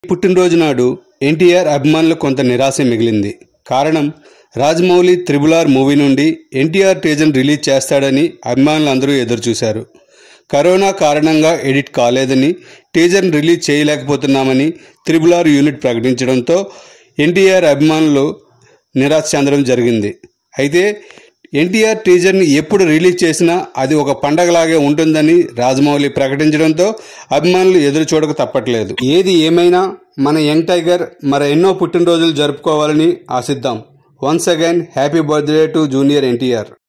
పుట్టినరోజు నాడు ఎన్టీఆర్ అభిమానులు కొంత నిరాశ మిగిలింది కారణం రాజమౌళి త్రిబుల్ ఆర్ మూవీ నుండి ఎన్టీఆర్ టీజర్ రిలీజ్ చేస్తాడని అభిమానులందరూ ఎదురుచూశారు కరోనా కారణంగా ఎడిట్ కాలేదని టీజర్ని రిలీజ్ చేయలేకపోతున్నామని త్రిబుల్ ఆర్ యూనిట్ ప్రకటించడంతో ఎన్టీఆర్ అభిమానులు నిరాశ చెందడం జరిగింది అయితే ఎన్టీఆర్ టీజర్ని ఎప్పుడు రిలీజ్ చేసినా అది ఒక పండగలాగే ఉంటుందని రాజమౌళి ప్రకటించడంతో అభిమానులు ఎదురు చూడక తప్పట్లేదు ఏది ఏమైనా మన యంగ్ టైగర్ మరి ఎన్నో పుట్టినరోజులు జరుపుకోవాలని ఆశిద్దాం once again happy birthday to junior NTR